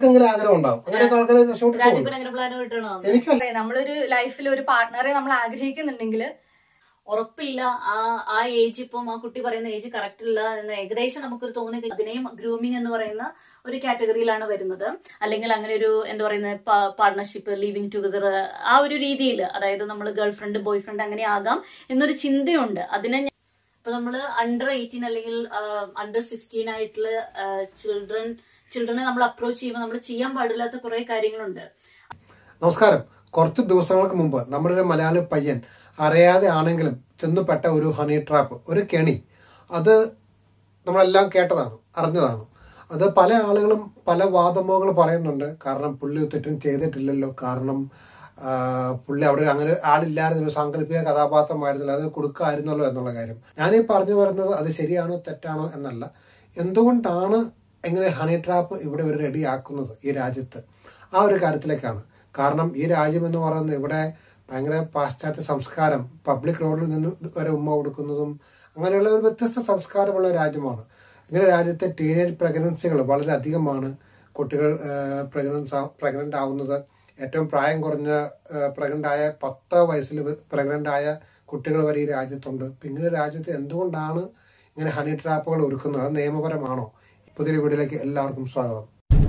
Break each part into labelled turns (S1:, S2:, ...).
S1: എന്തെങ്കിലും ആഗ്രഹം ഉണ്ടാവും അങ്ങനെയൊക്കെ ആൾക്കാർ രക്ഷപ്പെട്ടിട്ടുണ്ട്
S2: രാജപ്പൻ അങ്ങനെ പ്ലാൻ വിട്ടണോ
S1: എനിക്കല്ല
S3: നമ്മളൊരു ലൈഫിൽ ഒരു പാർട്ട്ണറെ നമ്മൾ ആഗ്രഹിക്കുന്നുണ്ടെങ്കിൽ
S2: ഉറപ്പില്ല ആ ആ ഏജ് ഇപ്പം ആ കുട്ടി പറയുന്ന ഏജ് കറക്റ്റ് ഇല്ല എന്ന് ഏകദേശം നമുക്കൊരു തോന്നി അതിനെയും ഗ്രൂമിംഗ് എന്ന് പറയുന്ന ഒരു കാറ്റഗറിയിലാണ് വരുന്നത് അല്ലെങ്കിൽ അങ്ങനെ ഒരു എന്താ പറയുന്ന പാർട്ണർഷിപ്പ് ലിവിങ് ടുഗദർ ആ ഒരു രീതിയിൽ അതായത് നമ്മൾ ഗേൾ ഫ്രണ്ട് ബോയ് ഫ്രണ്ട് അങ്ങനെ ആകാം എന്നൊരു ചിന്തയുണ്ട് അതിനെ ഞാൻ- ഇപ്പൊ നമ്മള് അണ്ടർ എയ്റ്റീൻ അല്ലെങ്കിൽ അണ്ടർ സിക്സ്റ്റീൻ ആയിട്ടുള്ള ചിൽഡ്രൻ ചിൽഡ്രനെ നമ്മൾ അപ്രോച്ച് ചെയ്യുമ്പോൾ നമ്മൾ ചെയ്യാൻ പാടില്ലാത്ത കുറെ കാര്യങ്ങളുണ്ട്
S1: നമസ്കാരം കുറച്ച് ദിവസങ്ങൾക്ക് മുമ്പ് നമ്മുടെ ഒരു മലയാളി പയ്യൻ അറിയാതെ ആണെങ്കിലും ചെന്നുപെട്ട ഒരു ഹണി ട്രാപ്പ് ഒരു കെണി അത് നമ്മളെല്ലാം കേട്ടതാണ് അറിഞ്ഞതാണ് അത് പല ആളുകളും പല വാദമുഖങ്ങൾ പറയുന്നുണ്ട് കാരണം പുള്ളി തെറ്റും ചെയ്തിട്ടില്ലല്ലോ കാരണം ആ, പുള്ളി അവിടെ അങ്ങനെ ആളില്ലായിരുന്നു ഒരു സാങ്കല്പിക കഥാപാത്രമായിരുന്നില്ല അത് കൊടുക്കായിരുന്നല്ലോ എന്നുള്ള കാര്യം ഞാനീ പറഞ്ഞു വരുന്നത് അത് ശരിയാണോ തെറ്റാണോ എന്നല്ല എന്തുകൊണ്ടാണ് എങ്ങനെ ഹണി ട്രാപ്പ് ഇവിടെ ഒരു റെഡിയാക്കുന്നത് ഈ രാജ്യത്ത് ആ ഒരു കാര്യത്തിലേക്കാണ് കാരണം ഈ രാജ്യം എന്ന് പറയുന്നത് ഇവിടെ ഭയങ്കര പാശ്ചാത്യ സംസ്കാരം പബ്ലിക് റോഡിൽ നിന്ന് വരെ ഉമ്മ കൊടുക്കുന്നതും അങ്ങനെയുള്ള ഒരു വ്യത്യസ്ത സംസ്കാരമുള്ള രാജ്യമാണ് ഇങ്ങനെ രാജ്യത്തെ ടീനേജ് പ്രഗ്നൻസികൾ വളരെ അധികമാണ് കുട്ടികൾ പ്രഗ്നൻസ് പ്രഗ്നന്റ് ആവുന്നത് ഏറ്റവും പ്രായം കുറഞ്ഞ പ്രഗ്നന്റ് ആയ പത്ത് വയസ്സിൽ പ്രഗ്നന്റ് ആയ കുട്ടികൾ വരെ ഈ രാജ്യത്തുണ്ട് അപ്പൊ ഇങ്ങനെ രാജ്യത്ത് എന്തുകൊണ്ടാണ് ഇങ്ങനെ ഹണി ട്രാപ്പുകൾ ഒരുക്കുന്നത് അത് നിയമപരമാണോ പുതിയൊരു വീഡിയോയിലേക്ക് എല്ലാവർക്കും സ്വാഗതം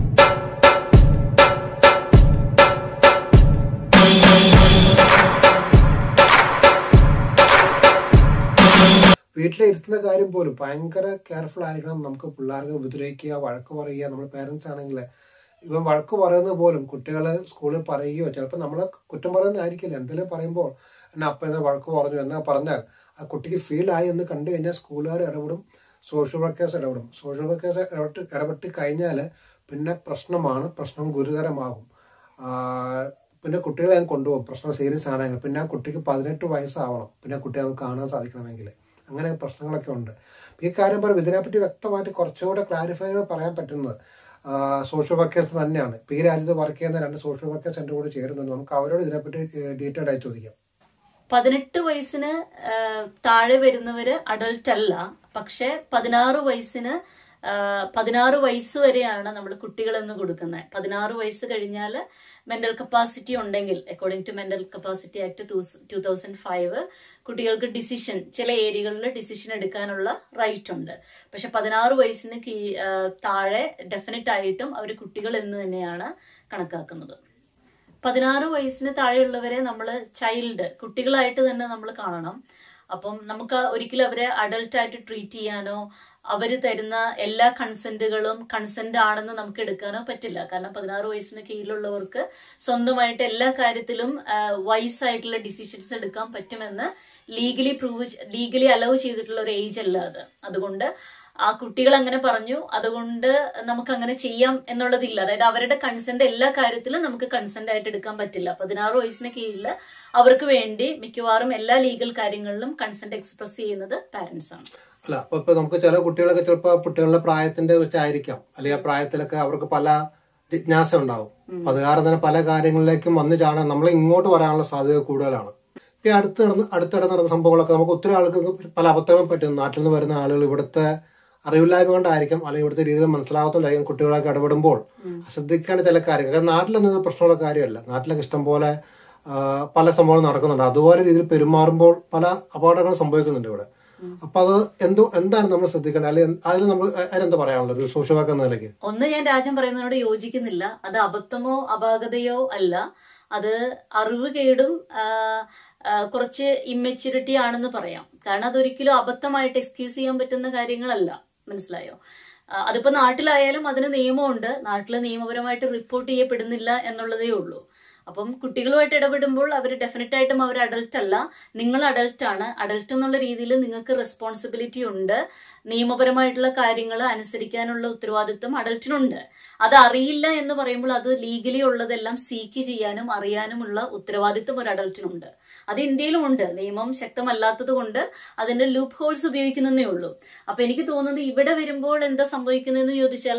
S1: വീട്ടിലെ ഇരുത്തുന്ന കാര്യം പോലും ഭയങ്കര കെയർഫുൾ ആയിരിക്കണം നമുക്ക് പിള്ളേർക്ക് ഉപദ്രവിക്കുക വഴക്ക് പറയുക നമ്മൾ പേരൻസ് ആണെങ്കിൽ ഇവൻ വഴക്ക് പറയുന്നത് പോലും കുട്ടികൾ സ്കൂളിൽ പറയുകയോ ചിലപ്പോൾ നമ്മൾ കുറ്റം പറയുന്നതായിരിക്കില്ല എന്തെങ്കിലും പറയുമ്പോൾ എന്നെ അപ്പ എന്നെ വഴക്ക് പറഞ്ഞു എന്നാ പറഞ്ഞാൽ ആ കുട്ടിക്ക് ഫീൽ ആയി എന്ന് കണ്ടു കഴിഞ്ഞാൽ സ്കൂളുകാർ ഇടപെടും സോഷ്യൽ വർക്കേഴ്സ് ഇടപെടും സോഷ്യൽ വർക്കേഴ്സ് ഇടപെട്ട് ഇടപെട്ട് കഴിഞ്ഞാൽ പിന്നെ പ്രശ്നമാണ് പ്രശ്നം ഗുരുതരമാകും ആ, പിന്നെ കുട്ടികളെ ഞാൻ കൊണ്ടുപോകും പ്രശ്നം സീരിയസ് ആണെങ്കിൽ പിന്നെ ആ കുട്ടിക്ക് പതിനെട്ട് വയസ്സാവണം പിന്നെ ആ കുട്ടിയെ നമുക്ക് കാണാൻ സാധിക്കണമെങ്കിൽ അങ്ങനെ പ്രശ്നങ്ങളൊക്കെ ഉണ്ട് ഈ കാര്യം പറയും ഇതിനെപ്പറ്റി വ്യക്തമായിട്ട് കുറച്ചുകൂടെ ക്ലാരിഫൈ പറയാൻ പറ്റുന്നത് സോഷ്യൽ വർക്കേഴ്സ് തന്നെയാണ് ഇപ്പൊ ഈ രാജ്യത്ത് വർക്ക് ചെയ്യുന്ന രണ്ട് സോഷ്യൽ വർക്കേഴ്സ് എൻ്റെ കൂടെ ചേരുന്നുണ്ട് നമുക്ക് അവരോട് ഇതിനെപ്പറ്റി ഡീറ്റെയിൽഡ് ആയി ചോദിക്കാം
S2: പതിനെട്ട് വയസ്സിന് ആ, താഴെ വരുന്നവര് അഡൾട്ട് അല്ല പക്ഷെ പതിനാറ് വയസ്സിന് ആ, പതിനാറ് വയസ്സ് വരെയാണ് നമ്മൾ കുട്ടികളെന്ന് കൊടുക്കുന്നത് പതിനാറ് വയസ്സ് കഴിഞ്ഞാൽ മെന്റൽ കപ്പാസിറ്റി ഉണ്ടെങ്കിൽ according to mental capacity act two thousand five കുട്ടികൾക്ക് ഡിസിഷൻ ചില ഏരിയകളിൽ ഡിസിഷൻ എടുക്കാനുള്ള റൈറ്റ് ഉണ്ട് പക്ഷെ പതിനാറ് വയസ്സിന് കീ- ആ, താഴെ ഡെഫിനറ്റ് ആയിട്ടും അവർ കുട്ടികൾ എന്ന് തന്നെയാണ് കണക്കാക്കുന്നത് പതിനാറ് വയസ്സിന് താഴെയുള്ളവരെ നമ്മൾ ചൈൽഡ് കുട്ടികളായിട്ട് തന്നെ നമ്മൾ കാണണം അപ്പം നമുക്ക് ഒരിക്കലും അവരെ അഡൽട്ട് ആയിട്ട് ട്രീറ്റ് ചെയ്യാനോ അവര് തരുന്ന എല്ലാ കൺസെന്റുകളും കൺസെന്റ് ആണെന്ന് നമുക്ക് എടുക്കാനോ പറ്റില്ല കാരണം പതിനാറ് വയസ്സിന് കീഴിലുള്ളവർക്ക് സ്വന്തമായിട്ട് എല്ലാ കാര്യത്തിലും വൈസ് ആയിട്ടുള്ള ഡിസിഷൻസ് എടുക്കാൻ പറ്റുമെന്ന് ലീഗലി പ്രൂവ് ലീഗലി അലൗ ചെയ്തിട്ടുള്ള ഒരു ഏജ് അല്ല അത് അതുകൊണ്ട് ആ കുട്ടികൾ അങ്ങനെ പറഞ്ഞു അതുകൊണ്ട് നമുക്ക് അങ്ങനെ ചെയ്യാം എന്നുള്ളതില്ല അതായത് അവരുടെ കൺസെന്റ് എല്ലാ കാര്യത്തിലും നമുക്ക് കൺസെന്റ് ആയിട്ട് എടുക്കാൻ പറ്റില്ല പതിനാറ് വയസ്സിന് കീഴിൽ അവർക്ക് വേണ്ടി മിക്കവാറും എല്ലാ ലീഗൽ കാര്യങ്ങളിലും കൺസെന്റ് എക്സ്പ്രസ് ചെയ്യുന്നത് പാരന്റ്സ് ആണ്
S1: അല്ല അപ്പൊ ഇപ്പൊ നമുക്ക് ചില കുട്ടികളൊക്കെ ചിലപ്പോൾ കുട്ടികളുടെ പ്രായത്തിന്റെ വെച്ചായിരിക്കാം അല്ലെങ്കിൽ ആ പ്രായത്തിലൊക്കെ അവർക്ക് പല ജിജ്ഞാസ ഉണ്ടാവും അപ്പൊ അത് കാരണം തന്നെ പല കാര്യങ്ങളിലേക്കും വന്നു ചാടാൻ നമ്മളെ ഇങ്ങോട്ട് വരാനുള്ള സാധ്യത കൂടുതലാണ് ഇപ്പൊ ഈ അടുത്ത് നടന്ന് അടുത്തിടെ നടന്ന സംഭവങ്ങളൊക്കെ നമുക്ക് ഒത്തിരി ആൾക്ക് പല അബദ്ധങ്ങളും പറ്റും നാട്ടിൽ നിന്ന് വരുന്ന ആളുകൾ ഇവിടുത്തെ അറിവില്ലായ്മ കൊണ്ടായിരിക്കും അല്ലെങ്കിൽ ഇവിടുത്തെ രീതിയിൽ മനസ്സിലാകത്തോണ്ടായിരിക്കും കുട്ടികളൊക്കെ ഇടപെടുമ്പോൾ ശ്രദ്ധിക്കേണ്ട ചില കാര്യങ്ങൾ കാരണം നാട്ടിലൊന്നും ഇത് പ്രശ്നമുള്ള കാര്യമല്ല നാട്ടിലൊക്കെ ഇഷ്ടം പോലെ ആ, പല സംഭവങ്ങളും നടക്കുന്നുണ്ട് അതുപോലെ രീതിയിൽ പെരുമാറുമ്പോൾ പല അപകടങ്ങളും സംഭവിക്കുന്നുണ്ട് ഇവിടെ അപ്പൊ അത് എന്തോ എന്താണ് നമ്മൾ ശ്രദ്ധിക്കേണ്ടത് അല്ലെങ്കിൽ അതിൽ നമ്മൾ അതിനെന്താ പറയാനുള്ളത് ഒരു സോഷ്യൽ വർക്ക് എന്ന നിലയ്ക്ക്
S2: ഒന്ന് ഞാൻ രാജ്യം പറയുന്നതിനോട് യോജിക്കുന്നില്ല അത് അബദ്ധമോ അപാകതയോ അല്ല അത് അറിവ് കേടും ആ, ആ, കുറച്ച് ഇമ്മെച്യൂരിറ്റി ആണെന്ന് പറയാം കാരണം അതൊരിക്കലും അബദ്ധമായിട്ട് എക്സ്ക്യൂസ് ചെയ്യാൻ പറ്റുന്ന കാര്യങ്ങളല്ല മനസ്സിലായോ ആ, അതിപ്പോ നാട്ടിലായാലും അതിന് നിയമമുണ്ട് നാട്ടിൽ നിയമപരമായിട്ട് റിപ്പോർട്ട് ചെയ്യപ്പെടുന്നില്ല എന്നുള്ളതേ ഉള്ളൂ അപ്പം കുട്ടികളുമായിട്ട് ഇടപെടുമ്പോൾ അവർ ഡെഫിനറ്റ് ആയിട്ടും അവർ അഡൽട്ട് അല്ല നിങ്ങൾ അഡൽട്ട് ആണ് അഡൽട്ട് എന്നുള്ള രീതിയിൽ നിങ്ങൾക്ക് റെസ്പോൺസിബിലിറ്റി ഉണ്ട് നിയമപരമായിട്ടുള്ള കാര്യങ്ങൾ അനുസരിക്കാനുള്ള ഉത്തരവാദിത്വം അഡൽട്ടിനുണ്ട് അത് അറിയില്ല എന്ന് പറയുമ്പോൾ അത് ലീഗലി ഉള്ളതെല്ലാം സീക്ക് ചെയ്യാനും അറിയാനുമുള്ള ഉത്തരവാദിത്വം ഒരു അഡൽട്ടിനുണ്ട് അത് ഇന്ത്യയിലും ഉണ്ട് നിയമം ശക്തമല്ലാത്തത് കൊണ്ട് അതിന്റെ ലൂപ്പ് ഹോൾസ് ഉപയോഗിക്കുന്നതേ ഉള്ളൂ അപ്പൊ എനിക്ക് തോന്നുന്നത് ഇവിടെ വരുമ്പോൾ എന്താ സംഭവിക്കുന്നതെന്ന് ചോദിച്ചാൽ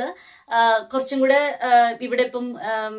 S2: ആ, കുറച്ചും കൂടെ ആ, ഇവിടെ ഇപ്പം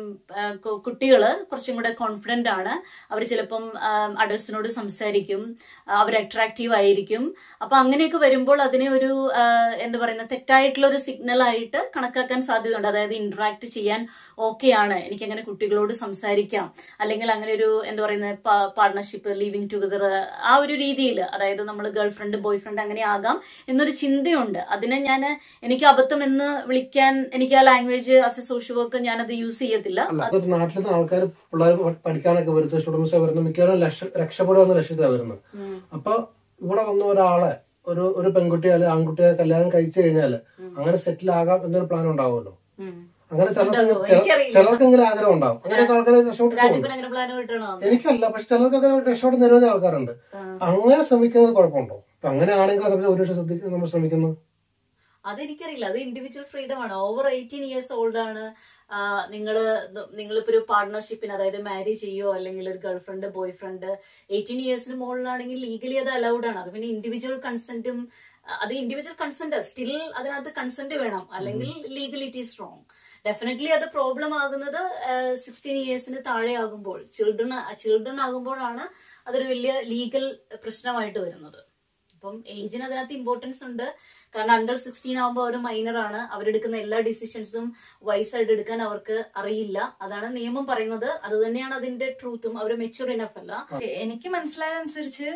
S2: കുട്ടികള് കുറച്ചും കൂടെ കോൺഫിഡന്റ് ആണ് അവർ ചിലപ്പം അഡൽസിനോട് സംസാരിക്കും ആ, അവർ അട്രാക്റ്റീവ് ആയിരിക്കും അപ്പൊ അങ്ങനെയൊക്കെ വരുമ്പോൾ അതിനെ ഒരു ആ, എന്താ പറയുന്ന തെറ്റായിട്ടുള്ള ഒരു സിഗ്നൽ ആയിട്ട് കണക്കാക്കാൻ സാധ്യതയുണ്ട് അതായത് ഇന്ററാക്ട് ചെയ്യാൻ ഓക്കെ ആണ് എനിക്ക് അങ്ങനെ കുട്ടികളോട് സംസാരിക്കാം അല്ലെങ്കിൽ അങ്ങനെ ഒരു എന്താ പറയുന്ന പാർട്ണർഷിപ്പ് ലിവിങ് ടുഗദർ ആ ഒരു രീതിയിൽ അതായത് നമ്മൾ ഗേൾ ഫ്രണ്ട് ബോയ് ഫ്രണ്ട് അങ്ങനെ ആകാം എന്നൊരു ചിന്തയുണ്ട് അതിനെ ഞാൻ എനിക്ക് അബദ്ധം എന്ന് വിളിക്കാൻ എനിക്ക് ആ language as a social work ഞാനത് യൂസ് ചെയ്യത്തില്ല
S1: അല്ല അത് നാട്ടിലത്തെ ആൾക്കാർ പിള്ളേർ പഠിക്കാനൊക്കെ വരുന്നത് സ്റ്റുഡൻസ് വരുന്നത് മിക്കവാറും ലക്ഷ രക്ഷപ്പെടുക ലക്ഷ്യത്തിലാണ് വരുന്നത് അപ്പൊ ഇവിടെ വന്ന ഒരാളെ ഒരു ഒരു പെൺകുട്ടിയെ അല്ലെങ്കിൽ ആൺകുട്ടിയെ കല്യാണം കഴിച്ചു കഴിഞ്ഞാല് അങ്ങനെ സെറ്റിൽ ആകാം എന്നൊരു പ്ലാൻ ഉണ്ടാവുമല്ലോ
S2: ഉം.
S1: അങ്ങനെ ചിലർക്ക്
S2: എനിക്കറിയില്ല.
S1: ചിലർക്കെങ്കിലും ആഗ്രഹം ഉണ്ടാവും അങ്ങനെയൊക്കെ ആൾക്കാർ രക്ഷപ്പെട്ടിട്ടുണ്ട്
S2: രാജപ്പൻ അങ്ങനെ പ്ലാൻ കിട്ടണോ
S1: എനിക്കല്ല പക്ഷെ ചിലർക്ക് അങ്ങനെ രക്ഷപ്പെടുന്ന നിരവധി ആൾക്കാരുണ്ട് അങ്ങനെ ശ്രമിക്കുന്നത് കുഴപ്പമുണ്ടോ അപ്പൊ അങ്ങനെയാണെങ്കിൽ നമ്മൾ ഒരു വർഷം ശ്രദ്ധിക്കാൻ നമ്മൾ ശ്രമിക്കുന്നത്
S2: അതെനിക്കറിയില്ല അത് ഇൻഡിവിജ്വൽ ഫ്രീഡം ആണ് ഓവർ എയ്റ്റീൻ ഇയേഴ്സ് ഓൾഡ് ആണ് ആ, നിങ്ങള് ദ- നിങ്ങളിപ്പോ ഒരു പാർട്ട്ണർഷിപ്പിന് അതായത് മാരേജ് ചെയ്യോ അല്ലെങ്കിൽ ഒരു girlfriend boyfriend eighteen ഇയേഴ്സിന് മുകളിലാണെങ്കിൽ ലീഗലി അത് അലൗഡ് ആണ് അത് പിന്നെ ഇൻഡിവിജ്വൽ കൺസെന്റും അത് ഇൻഡിവിജ്വൽ കൺസെന്റ് സ്റ്റിൽ അതിനകത്ത് കൺസെന്റ് വേണം അല്ലെങ്കിൽ ലീഗലിറ്റി സ്ട്രോങ് ഡെഫിനറ്റ്ലി അത് പ്രോബ്ലം ആകുന്നത് സിക്സ്റ്റീൻ ഇയേഴ്സിന് താഴെ ആകുമ്പോൾ ചിൽഡ്രൻ ചിൽഡ്രൻ ആകുമ്പോഴാണ് അതൊരു വലിയ ലീഗൽ പ്രശ്നമായിട്ട് വരുന്നത് അപ്പം ഏജിന് അതിനകത്ത് ഇമ്പോർട്ടൻസ് ഉണ്ട് കാരണം അണ്ടർ സിക്സ്റ്റീൻ ആകുമ്പോൾ അവർ മൈനർ ആണ് അവരെടുക്കുന്ന എല്ലാ ഡിസിഷൻസും വയസ്സായിട്ട് എടുക്കാൻ അവർക്ക് അറിയില്ല അതാണ് നിയമം പറയുന്നത് അത് തന്നെയാണ് അതിന്റെ ട്രൂത്തും അവർ മെച്ചുർ ഇനഫ് അല്ല
S3: എനിക്ക് മനസ്സിലായതനുസരിച്ച്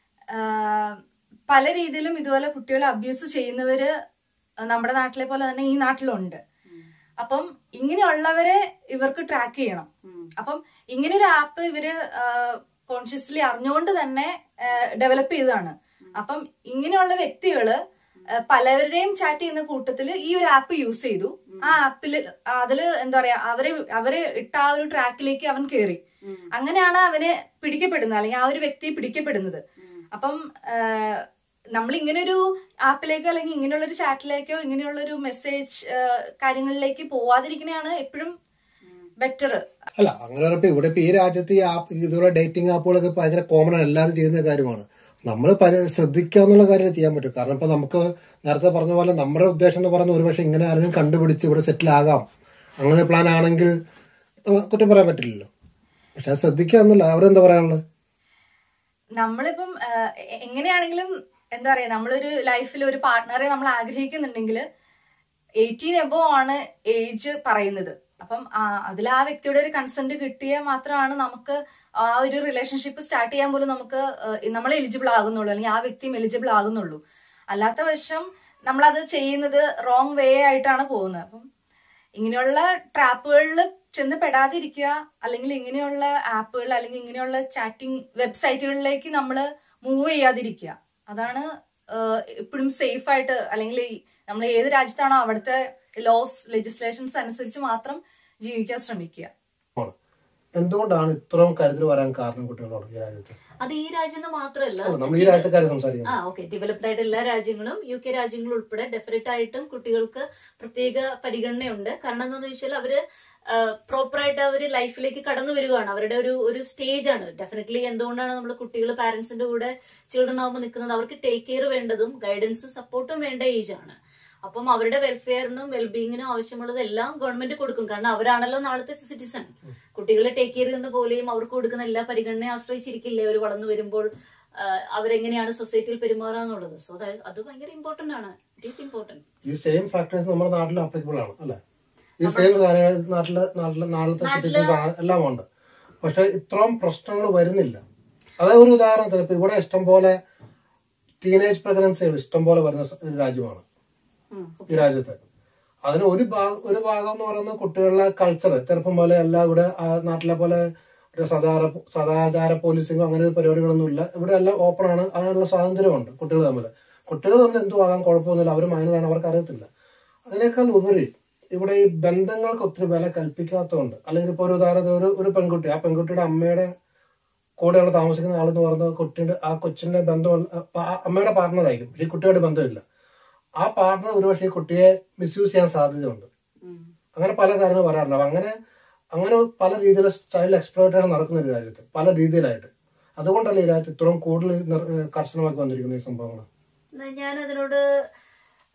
S3: ആഹ്, പല രീതിയിലും ഇതുപോലെ കുട്ടികളെ അബ്യൂസ് ചെയ്യുന്നവര് നമ്മുടെ നാട്ടിലെ പോലെ തന്നെ ഈ നാട്ടിലുണ്ട് അപ്പം ഇങ്ങനെയുള്ളവരെ ഇവർക്ക് ട്രാക്ക് ചെയ്യണം അപ്പം ഇങ്ങനെ ഒരു ആപ്പ് ഇവര് കോൺഷ്യസ്ലി അറിഞ്ഞുകൊണ്ട് തന്നെ ഡെവലപ്പ് ചെയ്തതാണ് അപ്പം ഇങ്ങനെയുള്ള വ്യക്തികള് ആ, പലരുടെയും ചാറ്റ് ചെയ്യുന്ന കൂട്ടത്തില് ഈ ഒരു ആപ്പ് യൂസ് ചെയ്തു ആ ആപ്പില് അതില് എന്താ പറയാ അവരെ അവരെ ഇട്ട ആ ഒരു ട്രാക്കിലേക്ക് അവൻ കയറി അങ്ങനെയാണ് അവന് പിടിക്കപ്പെടുന്നത് അല്ലെങ്കിൽ ആ ഒരു വ്യക്തി പിടിക്കപ്പെടുന്നത് അപ്പം നമ്മൾ ഇങ്ങനെ ഒരു ആപ്പിലേക്കോ അല്ലെങ്കിൽ ഇങ്ങനെയുള്ള ഒരു ചാറ്റിലേക്കോ ഇങ്ങനെയുള്ള ഒരു മെസ്സേജ് കാര്യങ്ങളിലേക്ക് പോവാതിരിക്കുന്നതാണ് എപ്പോഴും ബെറ്റർ
S1: അല്ല അങ്ങനെ പറഞ്ഞപ്പോ ഇവിടെ ഇപ്പൊ ഈ രാജ്യത്ത് ഈ ആപ്പ് ഇതുപോലെ ഡേറ്റിംഗ് ആപ്പുകളൊക്കെ ഇപ്പൊ ഭയങ്കര കോമൺ ആണ് എല്ലാവരും ചെയ്യുന്ന കാര്യമാണ് നമ്മൾ ശ്രദ്ധിക്കാന്നുള്ള കാര്യം ചെയ്യാൻ പറ്റും കാരണം ഇപ്പൊ നമുക്ക് നേരത്തെ പറഞ്ഞ പോലെ നമ്മുടെ ഉദ്ദേശം എന്ന് പറയുന്നത് ഒരുപക്ഷെ ഇങ്ങനെ ആരെങ്കിലും കണ്ടുപിടിച്ച് ഇവിടെ സെറ്റിൽ ആകാം അങ്ങനെ പ്ലാൻ ആണെങ്കിൽ ഏഹ്, കുറ്റം പറയാൻ പറ്റില്ലല്ലോ പക്ഷെ അത് ശ്രദ്ധിക്കാന്നല്ല അവരെന്താ പറയാനുള്ളത്
S3: നമ്മളിപ്പം ആ, എ- എങ്ങനെയാണെങ്കിലും എന്താ പറയാ നമ്മളൊരു ലൈഫിൽ ഒരു പാർട്ട്ണറെ നമ്മൾ ആഗ്രഹിക്കുന്നുണ്ടെങ്കിൽ എയ്റ്റീൻ എബോ ആണ് ഏജ് പറയുന്നത് അപ്പം അതിൽ ആ വ്യക്തിയുടെ ഒരു കൺസെന്റ് കിട്ടിയാൽ മാത്രമാണ് നമുക്ക് ആ ഒരു റിലേഷൻഷിപ്പ് സ്റ്റാർട്ട് ചെയ്യാൻ പോലും നമുക്ക് നമ്മൾ എലിജിബിൾ ആകുന്നുള്ളൂ അല്ലെങ്കിൽ ആ വ്യക്തിയും എലിജിബിൾ ആകുന്നുള്ളൂ അല്ലാത്ത വശം നമ്മളത് ചെയ്യുന്നത് റോങ് വേ ആയിട്ടാണ് പോകുന്നത് അപ്പം ഇങ്ങനെയുള്ള ട്രാപ്പുകളിൽ ചെന്ന് പെടാതിരിക്കുക അല്ലെങ്കിൽ ഇങ്ങനെയുള്ള ആപ്പുകൾ അല്ലെങ്കിൽ ഇങ്ങനെയുള്ള ചാറ്റിംഗ് വെബ്സൈറ്റുകളിലേക്ക് നമ്മൾ മൂവ് ചെയ്യാതിരിക്കുക അതാണ് എപ്പോഴും സേഫ് ആയിട്ട് അല്ലെങ്കിൽ നമ്മൾ ഏത് രാജ്യത്താണോ അവിടുത്തെ ലോസ് ലെജിസ്ലേഷൻസ് അനുസരിച്ച് മാത്രം ജീവിക്കാൻ ശ്രമിക്കുക
S1: ആണ്. എന്തുകൊണ്ടാണ് ഇത്രയും കരുതൽ വരാൻ കാരണം കുട്ടികളോട് ഈ രാജ്യത്ത്
S2: അത് ഈ രാജ്യം മാത്രമല്ല
S1: അല്ല, നമ്മൾ ഈ രാജ്യത്തെ കാര്യം സംസാരിക്കുന്നത്
S2: ആ ഓക്കെ ഡെവലപ്ഡ് ആയിട്ട് എല്ലാ രാജ്യങ്ങളും യു കെ രാജ്യങ്ങളും ഉൾപ്പെടെ ഡെഫിനറ്റ് ആയിട്ടും കുട്ടികൾക്ക് പ്രത്യേക പരിഗണനയുണ്ട് കാരണം എന്താണെന്ന് വെച്ചാൽ അവര് പ്രോപ്പറായിട്ട് അവര് ലൈഫിലേക്ക് കടന്നു വരികയാണ് അവരുടെ ഒരു ഒരു സ്റ്റേജ് ആണ് ഡെഫിനറ്റ്ലി എന്തുകൊണ്ടാണ് നമ്മൾ കുട്ടികൾ പാരന്റ്സിന്റെ കൂടെ ചിൽഡ്രൻ ആകുമ്പോൾ നിൽക്കുന്നത് അവർക്ക് ടേക്ക് കെയർ വേണ്ടതും ഗൈഡൻസും സപ്പോർട്ടും വേണ്ട ഏജ് ആണ് അപ്പം അവരുടെ വെൽഫെയറിനും വെൽബീയിങ്ങിനും ആവശ്യമുള്ളത് എല്ലാം ഗവൺമെന്റ് കൊടുക്കും കാരണം അവരാണല്ലോ നാളത്തെ സിറ്റിസൺ കുട്ടികളെ ടേക്ക് കെയർ ചെയ്യുന്ന പോലെയും അവർക്ക് കൊടുക്കുന്ന എല്ലാ പരിഗണനയെ ആശ്രയിച്ചിരിക്കില്ലേ അവർ വളർന്നു വരുമ്പോൾ ആ, അവരെങ്ങനെയാണ് സൊസൈറ്റിയിൽ പെരുമാറാന്നുള്ളത് സോ അത് ഭയങ്കര ഇമ്പോർട്ടന്റ് ആണ് ഇറ്റ് ഈസ് ഇമ്പോർട്ടന്റ്
S1: ഈ സെയിം ഫാക്ടേഴ്സ് നമ്മുടെ നാട്ടിൽ അപ്ലിക്കബിൾ ആണ് അല്ലെ ഈ സെയിം കാര്യങ്ങൾ നാട്ടിലെ നാട്ടിലെ നാളത്തെ സിറ്റിസൺസ് എല്ലാം ഉണ്ട് പക്ഷെ ഇത്രയും പ്രശ്നങ്ങൾ വരുന്നില്ല അതായത് ഒരു ഉദാഹരണത്തിന് ഇപ്പൊ ഇവിടെ ഇഷ്ടം പോലെ ടീനേജ് പ്രഗ്നൻസികൾ ഇഷ്ടം പോലെ വരുന്ന സ- ഒരു രാജ്യമാണ് ഈ രാജ്യത്ത് അതിന് ഒരു ഭാഗം ഒരു ഭാഗം എന്ന് പറയുന്നത് കുട്ടികളുടെ കൾച്ചർ ചെറുപ്പം പോലെ എല്ലാം ഇവിടെ ആ നാട്ടിലെ പോലെ ഒരു സദാചാര സദാചാര പോലീസിങ്ങോ അങ്ങനെ ഒരു പരിപാടികളൊന്നും ഇല്ല ഇവിടെ എല്ലാം ഓപ്പൺ ആണ് അതിനുള്ള സ്വാതന്ത്ര്യമുണ്ട് കുട്ടികൾ തമ്മിൽ കുട്ടികൾ തമ്മിൽ എന്തു ആകാൻ കുഴപ്പമൊന്നുമില്ല അവർ മൈനറാണ് അവർക്ക് അറിയത്തില്ല അതിനേക്കാൾ ഉപരി ഇവിടെ ഈ ബന്ധങ്ങൾക്ക് ഒത്തിരി വില കൽപ്പിക്കാത്തതുകൊണ്ട് അല്ലെങ്കിൽ ഇപ്പോൾ ഒരു ഉദാഹരണത്തിന് ഒരു ഒരു പെൺകുട്ടി ആ പെൺകുട്ടിയുടെ അമ്മയുടെ കൂടെയുള്ള താമസിക്കുന്ന ആളെന്ന് പറയുന്നത് കുട്ടിയുടെ ആ കൊച്ചിന്റെ ബന്ധം ആ അമ്മയുടെ പാർട്ണറായിരിക്കും പക്ഷേ ഈ കുട്ടിയുടെ ബന്ധമില്ല ആ പാർട്ണർ ഒരുപക്ഷെ ഈ കുട്ടിയെ മിസ്യൂസ് ചെയ്യാൻ സാധ്യതയുണ്ട് അങ്ങനെ പല കാര്യങ്ങൾ പറയാറുണ്ട് അപ്പൊ അങ്ങനെ അങ്ങനെ പല രീതിയിൽ ചൈൽഡ് എക്സ്പ്ലോയിറ്റേഷൻ നടക്കുന്ന ഒരു രാജ്യത്ത് പല രീതിയിലായിട്ട് അതുകൊണ്ടല്ലേ ഈ രാജ്യത്ത് ഇത്രയും കൂടുതൽ നിർ- ഏഹ് കർശനമാക്കി വന്നിരിക്കുന്ന ഈ സംഭവങ്ങൾ
S2: ഞാൻ അതിനോട്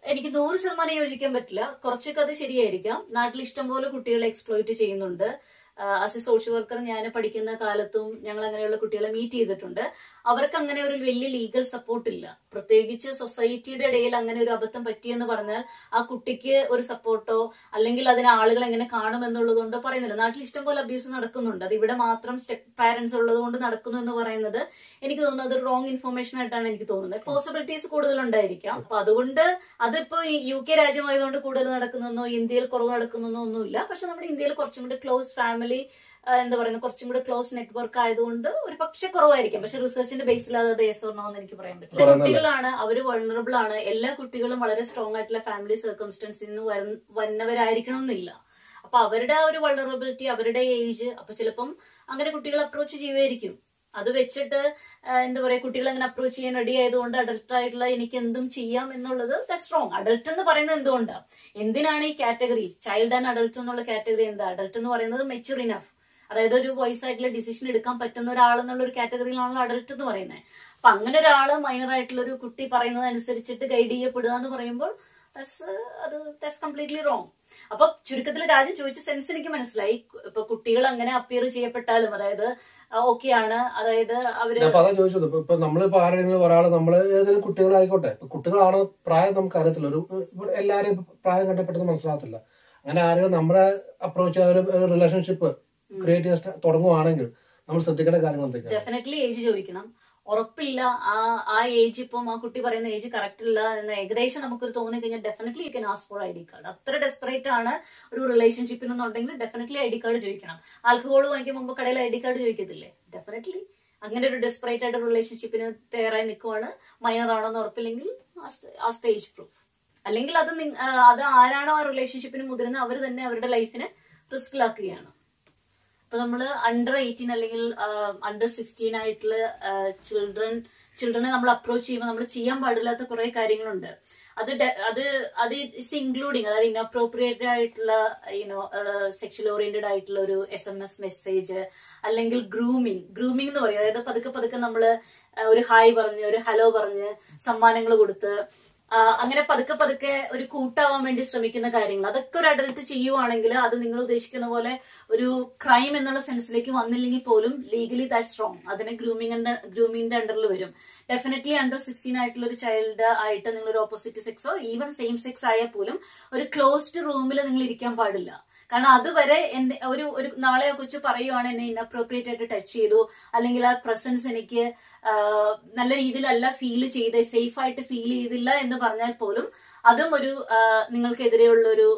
S2: എനിക്ക് നൂറ് ശതമാനം യോജിക്കാൻ പറ്റില്ല കുറച്ചൊക്കെ അത് ശരിയായിരിക്കാം നാട്ടിൽ ഇഷ്ടംപോലെ കുട്ടികളെ എക്സ്പ്ലോയിറ്റ് ചെയ്യുന്നുണ്ട് ആസ് എ സോഷ്യൽ വർക്കർ ഞാൻ പഠിക്കുന്ന കാലത്തും ഞങ്ങൾ അങ്ങനെയുള്ള കുട്ടികളെ മീറ്റ് ചെയ്തിട്ടുണ്ട് അവർക്ക് അങ്ങനെ ഒരു വലിയ ലീഗൽ സപ്പോർട്ട് ഇല്ല പ്രത്യേകിച്ച് സൊസൈറ്റിയുടെ ഇടയിൽ അങ്ങനെ ഒരു അബദ്ധം പറ്റിയെന്ന് പറഞ്ഞാൽ ആ കുട്ടിക്ക് ഒരു സപ്പോർട്ടോ അല്ലെങ്കിൽ അതിനെ ആളുകൾ എങ്ങനെ കാണുമെന്നുള്ളതുകൊണ്ട് പറയുന്നില്ല നാട്ടിൽ ഇഷ്ടംപോലെ അബ്യൂസ് നടക്കുന്നുണ്ട് അത് ഇവിടെ മാത്രം സ്റ്റെപ്പ് പാരന്റ്സ് ഉള്ളത് കൊണ്ട് നടക്കുന്നു എന്ന് പറയുന്നത് എനിക്ക് തോന്നുന്നത് അത് റോങ് ഇൻഫർമേഷൻ ആയിട്ടാണ് എനിക്ക് തോന്നുന്നത് പോസിബിലിറ്റീസ് കൂടുതലുണ്ടായിരിക്കാം അപ്പൊ അതുകൊണ്ട് അതിപ്പോ ഈ യു കെ രാജ്യമായതുകൊണ്ട് കൂടുതൽ നടക്കുന്നോ ഇന്ത്യയിൽ കുറവ് നടക്കുന്നോ ഒന്നുമില്ല പക്ഷെ നമ്മുടെ ഇന്ത്യയിൽ കുറച്ചും കൂടി ക്ലോസ് ഫാമിലി എന്താ പറയുന്നത് കുറച്ചും കൂടി ക്ലോസ് നെറ്റ്വർക്ക് ആയതുകൊണ്ട് ഒരു പക്ഷെ കുറവായിരിക്കും പക്ഷെ റിസർച്ചിന്റെ ബേസിൽ അത് യേസോർണോ എന്ന് എനിക്ക് പറയാൻ പറ്റില്ല
S1: പറയുന്നില്ല.
S2: കുട്ടികളാണ് അവര് വൾണറബിൾ ആണ് എല്ലാ കുട്ടികളും വളരെ സ്ട്രോങ് ആയിട്ടുള്ള ഫാമിലി സർക്കംസ്റ്റൻസിൽ നിന്ന് വര- വന്നവരായിരിക്കണം എന്നില്ല അപ്പൊ അവരുടെ ആ ഒരു വൾണറബിലിറ്റി അവരുടെ ഏജ് അപ്പൊ ചിലപ്പം അങ്ങനെ കുട്ടികൾ അപ്രോച്ച് ചെയ്യുമായിരിക്കും അത് വെച്ചിട്ട് ആ, എന്താ പറയാ കുട്ടികൾ അങ്ങനെ അപ്രോച്ച് ചെയ്യാൻ റെഡി ആയതുകൊണ്ട് അഡൽട്ട് ആയിട്ടുള്ള എനിക്ക് എന്തും ചെയ്യാം എന്നുള്ളത് സ്ട്രോങ് അഡൽട്ട് എന്ന് പറയുന്നത് എന്തുകൊണ്ടാണ് എന്തിനാണ് ഈ കാറ്റഗറി ചൈൽഡ് ആൻഡ് അഡൽട്ട് എന്നുള്ള കാറ്റഗറി എന്താ അഡൽട്ട് എന്ന് പറയുന്നത് മെച്ചുർ ഇനഫ് അതായത് ഒരു വോയിസ് ആയിട്ടുള്ള ഡിസിഷൻ എടുക്കാൻ പറ്റുന്ന ഒരാൾ എന്നുള്ള ഒരു കാറ്റഗറിയിലാണല്ലോ അഡൽട്ട് എന്ന് പറയുന്നത് അപ്പൊ അങ്ങനെ ഒരാള് മൈനർ ആയിട്ടുള്ള ഒരു കുട്ടി പറയുന്നത് അനുസരിച്ചിട്ട് ഗൈഡ് ചെയ്യപ്പെടുക എന്ന് പറയുമ്പോൾ that's, uh, അത് ദാറ്റ്സ് കംപ്ലീറ്റ്ലി റോങ് അപ്പൊ ചുരുക്കത്തിൽ രാജ്യം ചോദിച്ച സെൻസ് എനിക്ക് മനസ്സിലായി ഇപ്പൊ കുട്ടികൾ അങ്ങനെ അപ്പിയർ ചെയ്യപ്പെട്ടാലും അതായത് ഓക്കെ ആണ് അതായത് അവര്
S1: ഞാൻ അപ്പൊ അതാ ചോദിച്ചത് ഇപ്പൊ- ഇപ്പൊ നമ്മളിപ്പോ ആരെങ്കിലും ഒരാള് നമ്മള് ഏതെങ്കിലും കുട്ടികളായിക്കോട്ടെ ഇപ്പൊ കുട്ടികളാണോ പ്രായം നമുക്ക് അറിയത്തില്ല ഒരു ഇവിടെ എല്ലാരും ഇപ്പൊ പ്രായം കണ്ട പെട്ടെന്ന് മനസ്സിലാകത്തില്ല അങ്ങനെ ആരെങ്കിലും നമ്മളെ അപ്രോച്ച് ഒരു റിലേഷൻഷിപ്പ് ക്രിയേറ്റ് ചെയ്യാൻ തുടങ്ങുവാണെങ്കിൽ നമ്മൾ ശ്രദ്ധിക്കേണ്ട കാര്യങ്ങൾ എന്തൊക്കെയാണ്
S2: ഡെഫിനറ്റ്ലി ഏജ് ചോദിക്കണം ഉറപ്പില്ല ആ ആ ഏജ് ഇപ്പം ആ കുട്ടി പറയുന്ന ഏജ് കറക്റ്റ് ഇല്ല എന്ന് ഏകദേശം നമുക്കൊരു തോന്നി കഴിഞ്ഞാൽ definitely you can ask for I D card അത്ര ഡെസ്പറേറ്റ് ആണ് ഒരു റിലേഷൻഷിപ്പിനെന്നുണ്ടെങ്കിൽ ഡെഫിനറ്റ്ലി ഐ ഡി കാർഡ് ചോദിക്കണം ആൽക്കഹോൾ വാങ്ങിക്കാൻ മുമ്പ് കടയിൽ ഐ ഡി കാർഡ് ചോദിക്കത്തില്ലേ ഡെഫിനറ്റ്ലി അങ്ങനെ ഒരു ഡെസ്പറേറ്റ് ആയിട്ട് റിലേഷൻഷിപ്പിന് തയ്യാറായി നിൽക്കുവാണ് മൈനർ ആണോന്ന് ഉറപ്പില്ലെങ്കിൽ ആ സ്റ്റേജ് പ്രൂഫ് അല്ലെങ്കിൽ അത് നിങ്ങ- ആ, അത് ആരാണോ ആ റിലേഷൻഷിപ്പിന് മുതിരുന്നത് അവർ തന്നെ അവരുടെ ലൈഫിനെ റിസ്കിലാക്കുകയാണ് ഇപ്പൊ നമ്മള് അണ്ടർ എയ്റ്റീൻ അല്ലെങ്കിൽ അണ്ടർ സിക്സ്റ്റീൻ ആയിട്ടുള്ള ചിൽഡ്രൻ ചിൽഡ്രനെ നമ്മൾ അപ്രോച്ച് ചെയ്യുമ്പോൾ നമ്മൾ ചെയ്യാൻ പാടില്ലാത്ത കുറെ കാര്യങ്ങളുണ്ട് അത് ഡെ- അത് അത് ഇസ് ഇൻക്ലൂഡിങ് അതായത് ഇൻഅപ്രോപ്രിയേറ്റ് ആയിട്ടുള്ള യുനോ സെക്ഷൽ ഓറിയന്റഡ് ആയിട്ടുള്ള ഒരു എസ് എം എസ് മെസ്സേജ് അല്ലെങ്കിൽ ഗ്രൂമിങ് ഗ്രൂമിംഗ് എന്ന് പറയും അതായത് പതുക്കെ പതുക്കെ നമ്മള് ആ, ഒരു ഹായ് പറഞ്ഞ് ഒരു ഹലോ പറഞ്ഞ് സമ്മാനങ്ങൾ കൊടുത്ത് ആ, അങ്ങനെ പതുക്കെ പതുക്കെ ഒരു കൂട്ടാവാൻ വേണ്ടി ശ്രമിക്കുന്ന കാര്യങ്ങൾ അതൊക്കെ ഒരു അഡൽട്ട് ചെയ്യുവാണെങ്കിൽ അത് നിങ്ങൾ ഉദ്ദേശിക്കുന്ന പോലെ ഒരു ക്രൈം എന്നുള്ള സെൻസിലേക്ക് വന്നില്ലെങ്കിൽ പോലും ലീഗലി ദാറ്റ് സ്ട്രോങ് അതിനെ ഗ്രൂമിംഗ് ഗ്രൂമിംഗിന്റെ അണ്ടറിൽ വരും ഡെഫിനറ്റ്ലി അണ്ടർ സിക്സ്റ്റീൻ ആയിട്ടുള്ള ഒരു ചൈൽഡ് ആയിട്ട് നിങ്ങൾ ഒരു ഓപ്പോസിറ്റ് സെക്സോ ഈവൻ സെയിം സെക്സ് ആയാൽ പോലും ഒരു ക്ലോസ്ഡ് റൂമിൽ നിങ്ങൾ ഇരിക്കാൻ പാടില്ല കാരണം അതുവരെ എന്റെ ഒരു ഒരു നാളെ ആ കൊച്ചു പറയുവാണ് എന്നെ ഇൻഅപ്രോപ്രിയേറ്റ് ആയിട്ട് ടച്ച് ചെയ്തു അല്ലെങ്കിൽ ആ പ്രസൻസ് എനിക്ക് ആ, നല്ല രീതിയിലല്ല ഫീൽ ചെയ്ത് സേഫ് ആയിട്ട് ഫീൽ ചെയ്തില്ല എന്ന് പറഞ്ഞാൽ പോലും അതും ഒരു ആ, നിങ്ങൾക്കെതിരെയുള്ള ഒരു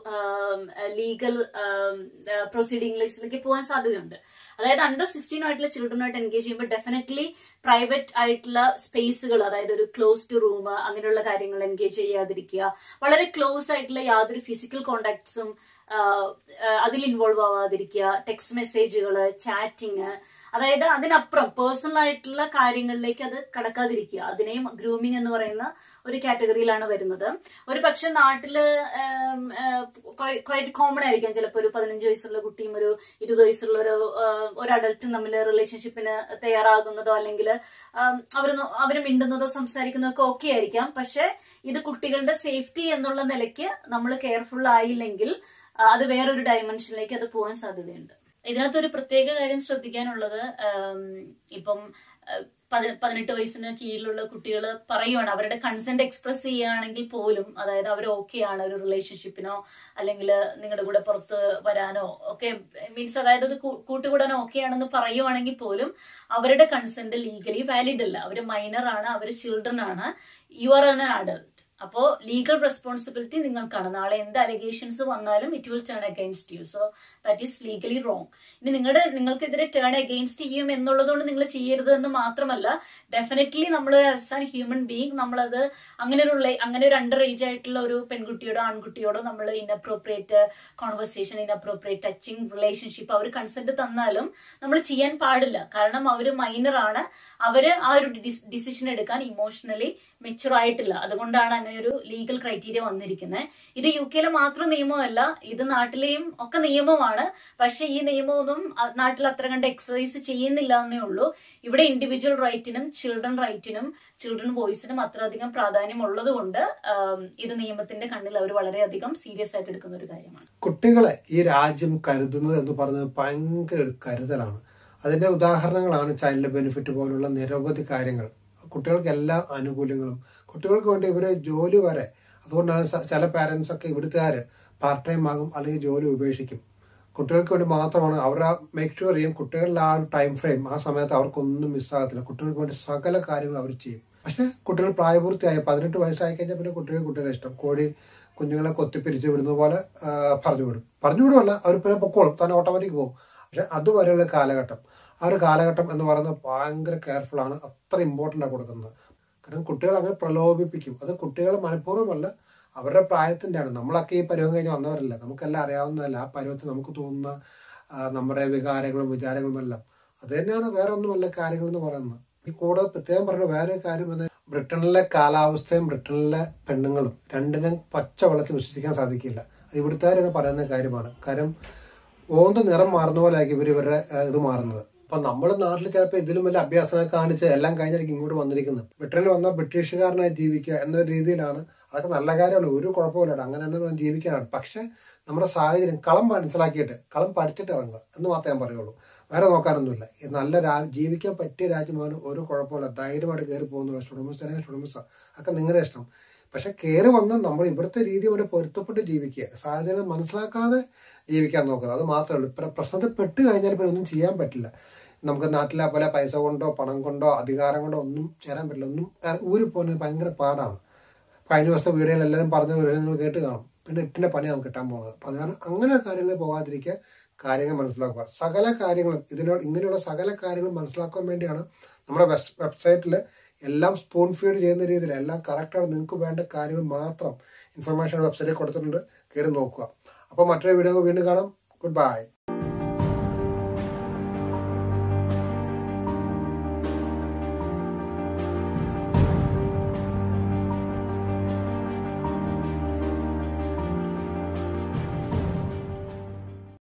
S2: ലീഗൽ പ്രൊസീഡിംഗ്സിലേക്ക് പോകാൻ സാധ്യതയുണ്ട് അതായത് അണ്ടർ സിക്സ്റ്റീൻ ആയിട്ടുള്ള ചിൽഡ്രനായിട്ട് എൻഗേജ് ചെയ്യുമ്പോൾ ഡെഫിനറ്റ്ലി പ്രൈവറ്റ് ആയിട്ടുള്ള സ്പേസുകൾ അതായത് ഒരു ക്ലോസ്ഡ് റൂം അങ്ങനെയുള്ള കാര്യങ്ങൾ എൻഗേജ് ചെയ്യാതിരിക്കുക വളരെ ക്ലോസ് ആയിട്ടുള്ള യാതൊരു ഫിസിക്കൽ കോണ്ടാക്ട്സും അതിൽ ഇൻവോൾവ് ആവാതിരിക്കുക ടെക്സ്റ്റ് മെസ്സേജുകൾ ചാറ്റിങ് അതായത് അതിനപ്പുറം പേഴ്സണൽ ആയിട്ടുള്ള കാര്യങ്ങളിലേക്ക് അത് കടക്കാതിരിക്കുക അതിനെയും ഗ്രൂമിംഗ് എന്ന് പറയുന്ന ഒരു കാറ്റഗറിയിലാണ് വരുന്നത് ഒരു പക്ഷെ നാട്ടില് ക്വൈറ്റ് കോമൺ ആയിരിക്കാം ചിലപ്പോൾ ഒരു പതിനഞ്ച് വയസ്സുള്ള കുട്ടിയും ഒരു ഇരുപത് വയസ്സുള്ള ഒരു ആഹ്, ഒരു അഡൽട്ടും തമ്മിൽ റിലേഷൻഷിപ്പിന് തയ്യാറാകുന്നതോ അല്ലെങ്കിൽ അവർ അവർ മിണ്ടുന്നതോ സംസാരിക്കുന്നതോ ഒക്കെ ഓക്കെ ആയിരിക്കാം പക്ഷെ ഇത് കുട്ടികളുടെ സേഫ്റ്റി എന്നുള്ള നിലയ്ക്ക് നമ്മൾ കെയർഫുൾ ആയില്ലെങ്കിൽ ആ, അത് വേറൊരു ഡയമെൻഷനിലേക്ക് അത് പോകാൻ സാധ്യതയുണ്ട് ഇതിനകത്ത് ഒരു പ്രത്യേക കാര്യം ശ്രദ്ധിക്കാനുള്ളത് ആം, ഇപ്പം ആ, പതി- പതിനെട്ട് വയസ്സിന് കീഴിലുള്ള കുട്ടികൾ പറയുവാണ് അവരുടെ കൺസെന്റ് എക്സ്പ്രസ് ചെയ്യുകയാണെങ്കിൽ പോലും അതായത് അവർ ഓക്കെ ആണ് ഒരു റിലേഷൻഷിപ്പിനോ അല്ലെങ്കിൽ നിങ്ങളുടെ കൂടെ പുറത്ത് വരാനോ ഒക്കെ മീൻസ് അതായത് ഒരു കൂ- കൂട്ടുകൂടാനോ ഓക്കെ ആണെന്ന് പറയുവാണെങ്കിൽ പോലും അവരുടെ കൺസെന്റ് ലീഗലി വാലിഡ് അല്ല അവർ മൈനർ ആണ് അവർ ചിൽഡ്രൻ ആണ് യു ആർ എൻ അഡൽട്ട് അപ്പോ ലീഗൽ റെസ്പോൺസിബിലിറ്റി നിങ്ങൾക്കാണ് നാളെ എന്ത് അലിഗേഷൻസ് വന്നാലും it will turn against you so that is legally wrong ഇനി നിങ്ങളുടെ നിങ്ങൾക്കെതിരെ ടേൺ അഗൈൻസ്റ്റ് ചെയ്യും എന്നുള്ളതുകൊണ്ട് നിങ്ങൾ ചെയ്യരുത് എന്ന് മാത്രമല്ല ഡെഫിനറ്റ്ലി നമ്മൾ ആസ് ആൻ ഹ്യൂമൻ ബീങ് നമ്മളത് അങ്ങനെ ഒരു റിലേ- അങ്ങനെ ഒരു അണ്ടർ ഏജ് ആയിട്ടുള്ള ഒരു പെൺകുട്ടിയോടോ ആൺകുട്ടിയോടോ നമ്മൾ inappropriate conversation inappropriate touching relationship അവർ കൺസെന്റ് തന്നാലും നമ്മൾ ചെയ്യാൻ പാടില്ല കാരണം അവർ മൈനർ ആണ് അവര് ആ ഒരു ഡിസിഷൻ എടുക്കാൻ ഇമോഷണലി മെച്ചുർ ആയിട്ടില്ല അതുകൊണ്ടാണ് അങ്ങനെ അങ്ങനെ ഒരു ലീഗൽ ക്രൈറ്റീരിയ വന്നിരിക്കുന്നത് ഇത് യു കെയിലെ മാത്രം നിയമമല്ല ഇത് നാട്ടിലെയും ഒക്കെ നിയമമാണ് പക്ഷെ ഈ നിയമമൊന്നും അ- നാട്ടിൽ അത്ര കണ്ട് എക്സസൈസ് ചെയ്യുന്നില്ല എന്നേ ഉള്ളൂ ഇവിടെ ഇൻഡിവിജ്വൽ റൈറ്റിനും ചിൽഡ്രൻ റൈറ്റിനും ചിൽഡ്രൻ വോയിസിനും അത്രയധികം പ്രാധാന്യം ഉള്ളതുകൊണ്ട് ആം, ഇത് നിയമത്തിന്റെ കണ്ണിൽ അവർ വളരെയധികം സീരിയസ് ആയിട്ട് എടുക്കുന്ന ഒരു കാര്യമാണ്
S1: കുട്ടികളെ ഈ രാജ്യം കരുതുന്നത് എന്ന് പറയുന്നത് ഭയങ്കര ഒരു കരുതലാണ് അതിന്റെ ഉദാഹരണങ്ങളാണ് ചൈൽഡ് ബെനിഫിറ്റ് പോലുള്ള നിരവധി കാര്യങ്ങൾ കുട്ടികൾക്ക് എല്ലാ ആനുകൂല്യങ്ങളും കുട്ടികൾക്ക് വേണ്ടി ഇവര് ജോലി വരെ അതുകൊണ്ടാണ് സ- ചില പാരന്റ്സ് ഒക്കെ ഇവിടുത്തുകാര് പാർട്ട് ടൈം ആകും അല്ലെങ്കിൽ ജോലി ഉപേക്ഷിക്കും കുട്ടികൾക്ക് വേണ്ടി മാത്രമാണ് അവർ മേക്ക് ഷുവർ ചെയ്യും കുട്ടികളുടെ ആ ഒരു ടൈം ഫ്രെയിം ആ സമയത്ത് അവർക്കൊന്നും മിസ്സാകത്തില്ല കുട്ടികൾക്ക് വേണ്ടി സകല കാര്യങ്ങൾ അവർ ചെയ്യും പക്ഷെ കുട്ടികൾ പ്രായപൂർത്തിയായി പതിനെട്ട് വയസ്സായി കഴിഞ്ഞാൽ പിന്നെ കുട്ടികൾ കുട്ടികളെ ഇഷ്ടം കോഴി കുഞ്ഞുങ്ങളെ കൊത്തിപ്പിരിച്ച് വിടുന്ന പോലെ ആ, പറഞ്ഞു വിടും പറഞ്ഞു വിടുമല്ല അവർ പിന്നെ പൊക്കോളും തന്നെ ഓട്ടോമാറ്റിക് പോകും പക്ഷെ അതുവരെയുള്ള കാലഘട്ടം ആ ഒരു കാലഘട്ടം എന്ന് പറയുന്നത് ഭയങ്കര കെയർഫുൾ ആണ് അത്ര ഇമ്പോർട്ടൻ്റ് ആണ് കൊടുക്കുന്നത് കാരണം കുട്ടികൾ അങ്ങനെ പ്രലോഭിപ്പിക്കും അത് കുട്ടികൾ മനഃപൂർവ്വമല്ല അവരുടെ പ്രായത്തിൻ്റെയാണ് നമ്മളൊക്കെ ഈ പരുവം കഴിഞ്ഞ് വന്നവരല്ല നമുക്കെല്ലാം അറിയാവുന്നതല്ല ആ പരുവത്തിൽ നമുക്ക് തോന്നുന്ന ആ, നമ്മുടെ വികാരങ്ങളും വിചാരങ്ങളും എല്ലാം അത് തന്നെയാണ് വേറെ ഒന്നുമല്ല കാര്യങ്ങൾ എന്ന് പറയുന്നത് ഈ കൂടെ പ്രത്യേകം പറഞ്ഞ വേറെ ഒരു കാര്യം എന്ന് ബ്രിട്ടനിലെ കാലാവസ്ഥയും ബ്രിട്ടനിലെ പെണ്ണുങ്ങളും രണ്ടിനും പച്ച വെള്ളത്തിൽ വിശ്വസിക്കാൻ സാധിക്കില്ല അത് ഇവിടുത്തെ പറയുന്ന കാര്യമാണ് കാര്യം ഓന്ത് നിറം മാറുന്ന പോലെ ആയിരിക്കും ഇവർ ഇവരുടെ ആ, ഇത് മാറുന്നത് അപ്പൊ നമ്മുടെ നാട്ടിൽ ചിലപ്പോൾ ഇതിലും വലിയ അഭ്യാസങ്ങൾ കാണിച്ച് എല്ലാം കഴിഞ്ഞായിരിക്കും ഇങ്ങോട്ട് വന്നിരിക്കുന്നത് ബ്രിട്ടനിൽ വന്ന ബ്രിട്ടീഷുകാരനായി ജീവിക്കുക എന്ന രീതിയിലാണ് അതൊക്കെ നല്ല കാര്യമാണ് ഒരു കുഴപ്പമില്ല അങ്ങനെ തന്നെ വേണം ജീവിക്കാനാണ് പക്ഷെ നമ്മുടെ സാഹചര്യം കളം മനസ്സിലാക്കിയിട്ട് കളം പഠിച്ചിട്ട് ഇറങ്ങുക എന്ന് മാത്രമേ ഞാൻ പറയുള്ളൂ വേറെ നോക്കാനൊന്നുമില്ല ഈ നല്ല രാ ജീവിക്കാൻ പറ്റിയ രാജ്യമാണ് ഒരു കുഴപ്പമില്ല ധൈര്യമായിട്ട് കയറി പോകുന്നു സ്റ്റുഡൻസ് അല്ലെങ്കിൽ സ്റ്റുഡൻസ് ഒക്കെ നിങ്ങളുടെ ഇഷ്ടം പക്ഷെ കയറി വന്ന് നമ്മൾ ഇവിടുത്തെ രീതി വരെ പൊരുത്തപ്പെട്ട് ജീവിക്കുക സാഹചര്യം മനസ്സിലാക്കാതെ ജീവിക്കാൻ നോക്കുക അത് മാത്രമേ ഉള്ളൂ ഇപ്പം പ്രശ്നത്തിൽ പെട്ട് കഴിഞ്ഞാൽ പിന്നെ ഒന്നും ചെയ്യാൻ പറ്റില്ല നമുക്ക് നാട്ടിലെ പോലെ പൈസ കൊണ്ടോ പണം കൊണ്ടോ അധികാരം കൊണ്ടോ ഒന്നും ചേരാൻ പറ്റില്ല ഒന്നും ഊരി പോകുന്നത് ഭയങ്കര പാടാണ് കഴിഞ്ഞ ദിവസത്തെ വീഡിയോയിൽ എല്ലാവരും പറഞ്ഞ വീഡിയോ നിങ്ങൾ കേട്ട് കാണും പിന്നെ എട്ടിന്റെ പണി നമുക്ക് കിട്ടാൻ പോകുന്നത് അപ്പൊ അത് കാരണം അങ്ങനെ കാര്യങ്ങൾ പോകാതിരിക്കുക കാര്യങ്ങൾ മനസ്സിലാക്കുക സകല കാര്യങ്ങളും ഇതിനോട് ഇങ്ങനെയുള്ള സകല കാര്യങ്ങളും മനസ്സിലാക്കാൻ വേണ്ടിയാണ് നമ്മുടെ വെബ്സൈറ്റിൽ എല്ലാം സ്പൂൺ ഫീഡ് ചെയ്യുന്ന രീതിയിൽ എല്ലാം കറക്റ്റാണ് നിങ്ങൾക്ക് വേണ്ട കാര്യങ്ങൾ മാത്രം ഇൻഫർമേഷൻ വെബ്സൈറ്റിൽ കൊടുത്തിട്ടുണ്ട് കയറി നോക്കുക അപ്പോൾ മറ്റൊരു വീഡിയോ വീണ്ടും കാണാം ഗുഡ് ബൈ